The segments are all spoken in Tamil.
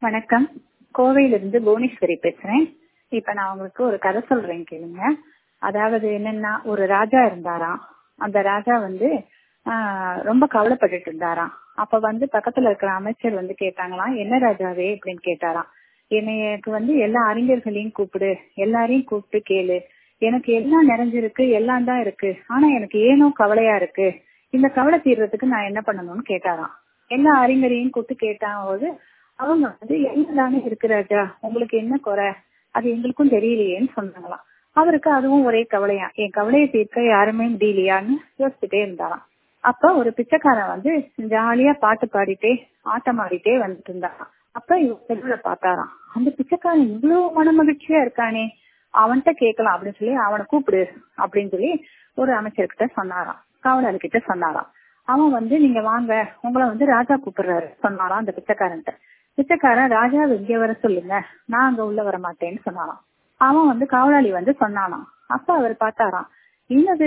வணக்கம் கோவையிலிருந்து புவனேஸ்வரி பேசுறேன் இப்ப நான் உங்களுக்கு ஒரு கதை சொல்றேன் கேளுங்க அதாவது என்னன்னா ஒரு ராஜா இருந்தாராம் அந்த ராஜா வந்து ஆஹ் ரொம்ப கவலைப்பட்டுட்டு இருந்தாராம் அப்ப வந்து பக்கத்துல இருக்கிற அமைச்சர் வந்து கேட்டாங்களாம் என்ன ராஜாவே அப்படின்னு கேட்டாராம் எனக்கு வந்து எல்லா அறிஞர்களையும் கூப்பிடு எல்லாரையும் கூப்பிட்டு கேளு எனக்கு எல்லாம் நிறைஞ்சிருக்கு எல்லாம் தான் இருக்கு ஆனா எனக்கு ஏனோ கவலையா இருக்கு இந்த கவலை தீர்றதுக்கு நான் என்ன பண்ணணும்னு கேட்டாராம் எல்லா அறிஞரையும் கூப்பிட்டு கேட்டாவது அவங்க வந்து என்னதானே இருக்கு ராஜா உங்களுக்கு என்ன குறை அது எங்களுக்கும் தெரியலையேன்னு சொன்னாங்களாம் அவருக்கு அதுவும் ஒரே கவலையா என் கவலையை தீர்க்க யாருமே முடியலையான்னு யோசிச்சுட்டே இருந்தாராம் அப்ப ஒரு பிச்சைக்காரன் வந்து ஜாலியா பாட்டு பாடிட்டே ஆட்டம் ஆடிட்டே வந்துட்டு இருந்தாராம் அப்ப இவர் தெருவுல பார்த்தாராம் அந்த பிச்சைக்காரன் இவ்வளவு மன மகிழ்ச்சியா இருக்கானே அவன்கிட்ட கேட்கலாம் அப்படின்னு சொல்லி அவனை கூப்பிடு அப்படின்னு சொல்லி ஒரு அமைச்சர்கிட்ட சொன்னாராம் காவலர் கிட்ட சொன்னாராம் அவன் வந்து நீங்க வாங்க உங்களை வந்து ராஜா கூப்பிடுறாரு சொன்னாராம் அந்த பிச்சைக்காரன்ட்ட பிச்சைக்காரன் ராஜாவை இங்க வர சொல்லுங்க நான் அங்க உள்ள வர மாட்டேன்னு சொன்னாராம் அவன் வந்து காவலாளி வந்து சொன்னானாம் அப்ப அவர் பார்த்தாராம் என்னது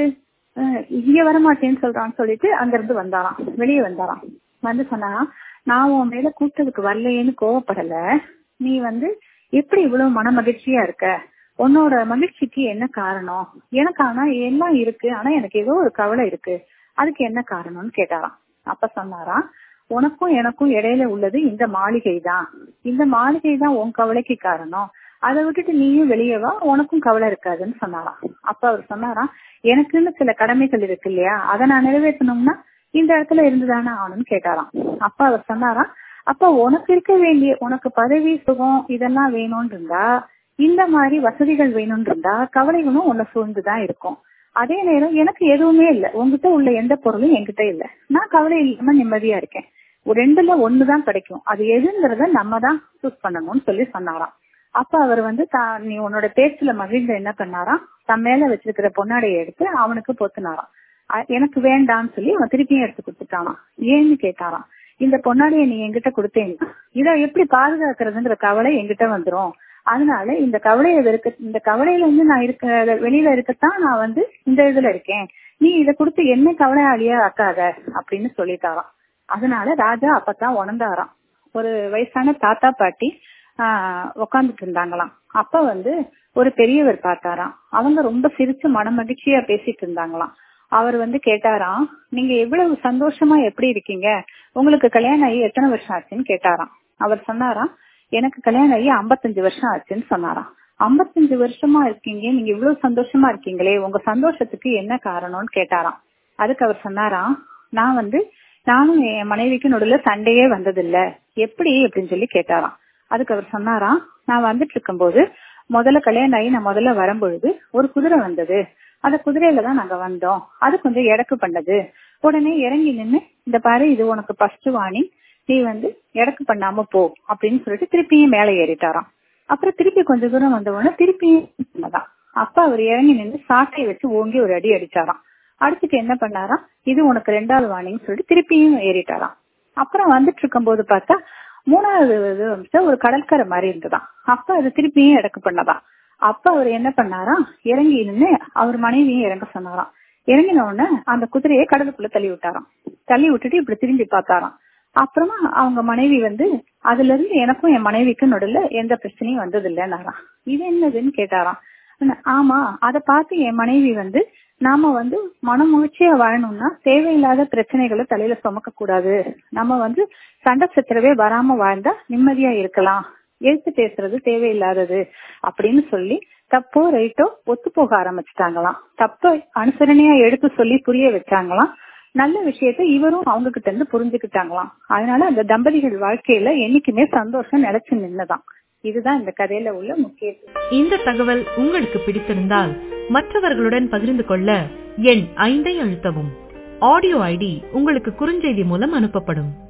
இங்க வர மாட்டேன்னு சொல்றான்னு சொல்லிட்டு அங்க இருந்து வந்தாராம் வெளியே வந்தாராம் வந்து சொன்னாராம் நான் உன் மேல கூட்டத்துக்கு வரலையேன்னு கோவப்படல நீ வந்து எப்படி இவ்வளவு மன மகிழ்ச்சியா இருக்க உன்னோட மகிழ்ச்சிக்கு என்ன காரணம் எனக்கு ஆனா எல்லாம் இருக்கு ஆனா எனக்கு ஏதோ ஒரு கவலை இருக்கு அதுக்கு என்ன காரணம்னு கேட்டாராம் அப்ப சொன்னாராம் உனக்கும் எனக்கும் இடையில உள்ளது இந்த மாளிகை தான் இந்த மாளிகை தான் உன் கவலைக்கு காரணம் அதை விட்டுட்டு நீயும் வெளியே வா உனக்கும் கவலை இருக்காதுன்னு சொன்னாராம் அப்ப அவர் சொன்னாராம் எனக்குன்னு சில கடமைகள் இருக்கு இல்லையா அதை நான் நிறைவேற்றணும்னா இந்த இடத்துல இருந்துதானே ஆகணும்னு கேட்டாராம் அப்ப அவர் சொன்னாராம் அப்ப உனக்கு இருக்க வேண்டிய உனக்கு பதவி சுகம் இதெல்லாம் வேணும்னு இருந்தா இந்த மாதிரி வசதிகள் வேணும்னு இருந்தா கவலைகளும் உன்னை சூழ்ந்துதான் இருக்கும் அதே நேரம் எனக்கு எதுவுமே இல்லை உங்ககிட்ட உள்ள எந்த பொருளும் என்கிட்ட இல்ல நான் கவலை இல்லாம நிம்மதியா இருக்கேன் ரெண்டுல ஒண்ணுதான் கிடைக்கும் அது எதுங்கிறத நம்ம தான் சூஸ் பண்ணணும்னு சொல்லி சொன்னாராம் அப்ப அவர் வந்து நீ உன்னோட பேச்சுல மகிழ்ந்து என்ன பண்ணாராம் தன் மேல வச்சிருக்கிற பொன்னாடையை எடுத்து அவனுக்கு பொத்துனாராம் எனக்கு வேண்டாம்னு சொல்லி அவன் திருப்பியும் எடுத்து கொடுத்துட்டானாம் ஏன்னு கேட்டாராம் இந்த பொன்னாடியை நீ என்கிட்ட கொடுத்தேன்னா இதை எப்படி பாதுகாக்கிறதுங்கிற கவலை என்கிட்ட வந்துரும் அதனால இந்த கவலையை இருக்க இந்த கவலையில இருந்து நான் இருக்க வெளியில இருக்கத்தான் நான் வந்து இந்த இதுல இருக்கேன் நீ இத கொடுத்து என்ன கவலையாளியா ஆக்காத அப்படின்னு சொல்லிட்டாராம் அதனால ராஜா அப்பதான் உணர்ந்தாராம் ஒரு வயசான தாத்தா பாட்டி ஆஹ் உக்காந்துட்டு இருந்தாங்களாம் அப்ப வந்து ஒரு பெரியவர் பார்த்தாராம் அவங்க ரொம்ப சிரிச்சு மன மகிழ்ச்சியா பேசிட்டு இருந்தாங்களாம் அவர் வந்து கேட்டாராம் நீங்க எவ்வளவு சந்தோஷமா எப்படி இருக்கீங்க உங்களுக்கு கல்யாணம் ஆகி எத்தனை வருஷம் ஆச்சுன்னு கேட்டாராம் அவர் சொன்னாராம் எனக்கு கல்யாணம் ஆகி ஐம்பத்தஞ்சு வருஷம் ஆச்சுன்னு சொன்னாராம் ஐம்பத்தஞ்சு வருஷமா இருக்கீங்க நீங்க இவ்வளவு சந்தோஷமா இருக்கீங்களே உங்க சந்தோஷத்துக்கு என்ன காரணம்னு கேட்டாராம் அதுக்கு அவர் சொன்னாராம் நான் வந்து நானும் என் மனைவிக்கு நடுவில் சண்டையே வந்ததில்ல எப்படி அப்படின்னு சொல்லி கேட்டாராம் அதுக்கு அவர் சொன்னாராம் நான் வந்துட்டு இருக்கும் போது முதல்ல கல்யாணம் ஆகி நான் முதல்ல வரும்பொழுது ஒரு குதிரை வந்தது அந்த குதிரையில தான் நாங்க வந்தோம் அது கொஞ்சம் எடக்கு பண்ணது உடனே இறங்கி நின்று இந்த பாரு இது உனக்கு ஃபர்ஸ்ட் வாணி நீ வந்து எடக்கு பண்ணாம போ அப்படின்னு சொல்லிட்டு திருப்பியும் மேலே ஏறிட்டாராம் அப்புறம் திருப்பி கொஞ்ச தூரம் வந்த உடனே திருப்பியும் தான் அப்ப அவர் இறங்கி நின்று சாட்டை வச்சு ஓங்கி ஒரு அடி அடிச்சாராம் அடுத்துக்கு என்ன பண்ணாராம் இது உனக்கு ரெண்டாவது வாணின்னு சொல்லிட்டு திருப்பியும் ஏறிட்டாராம் அப்புறம் வந்துட்டு இருக்கும் போது பார்த்தா மூணாவது வந்து ஒரு கடற்கரை மாதிரி இருந்ததாம் அப்ப அது திருப்பியும் எடக்கு பண்ணதான் அப்ப அவர் என்ன பண்ணாராம் இறங்கி நின்று அவர் மனைவியும் இறங்க சொன்னாராம் இறங்கின உடனே அந்த குதிரையை கடலுக்குள்ள தள்ளி விட்டாராம் தள்ளி விட்டுட்டு இப்படி திரும்பி பார்த்தாராம் அப்புறமா அவங்க மனைவி வந்து அதுல இருந்து எனக்கும் என் மனைவிக்கும் நடுல எந்த பிரச்சனையும் வந்தது இல்லைன்னாராம் இது என்னதுன்னு கேட்டாராம் ஆமா அதை பார்த்து என் மனைவி வந்து நாம வந்து மன மகிழ்ச்சியா வாழணும்னா தேவையில்லாத பிரச்சனைகளை தலையில சுமக்க கூடாது நம்ம வந்து சண்டை சச்சரவே வராம வாழ்ந்தா நிம்மதியா இருக்கலாம் எழுத்து பேசுறது தேவையில்லாதது அப்படின்னு சொல்லி தப்போ ரைட்டோ ஒத்து போக ஆரம்பிச்சிட்டாங்களாம் தப்ப அனுசரணையா எடுத்து சொல்லி புரிய வச்சாங்களாம் நல்ல விஷயத்த இவரும் அவங்க கிட்ட இருந்து புரிஞ்சுக்கிட்டாங்களாம் அதனால அந்த தம்பதிகள் வாழ்க்கையில என்னைக்குமே சந்தோஷம் நிலைச்சு நின்னுதான் இதுதான் இந்த கதையில உள்ள முக்கிய இந்த தகவல் உங்களுக்கு பிடித்திருந்தால் மற்றவர்களுடன் பகிர்ந்து கொள்ள எண் ஐந்தை அழுத்தவும் ஆடியோ ஐடி உங்களுக்கு குறுஞ்செய்தி மூலம் அனுப்பப்படும்